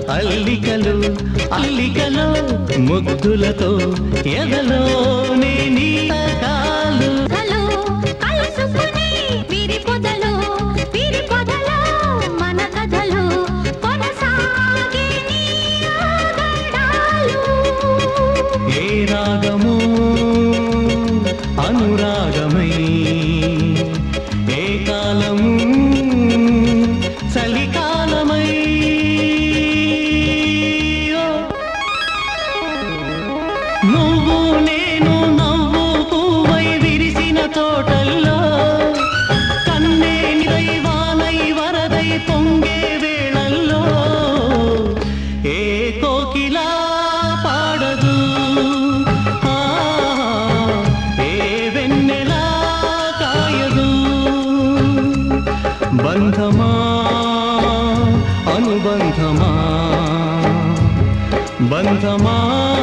అల్లికలు అల్లికలో ముద్దులతో ఎదలో నీ కాలు కథలు కలుసుకుని వీరి పొదలు వీరి పొదలో మన కథలు కొనసాగే నీ ఆగడాలు. ఏ రాగము అనురాగమై ఏ కాలము చలికాలమై ఓ. నువ్వు నేను నవ్వు పువ్వై విరిసిన తోటల్లో కన్నే దైవానై వరదై పొంగే వేళల్లో ఏ కోకిలా పాడదు ఆ, ఏ వెన్నెలా కాయదు బంధమా అనుబంధమా బంధమా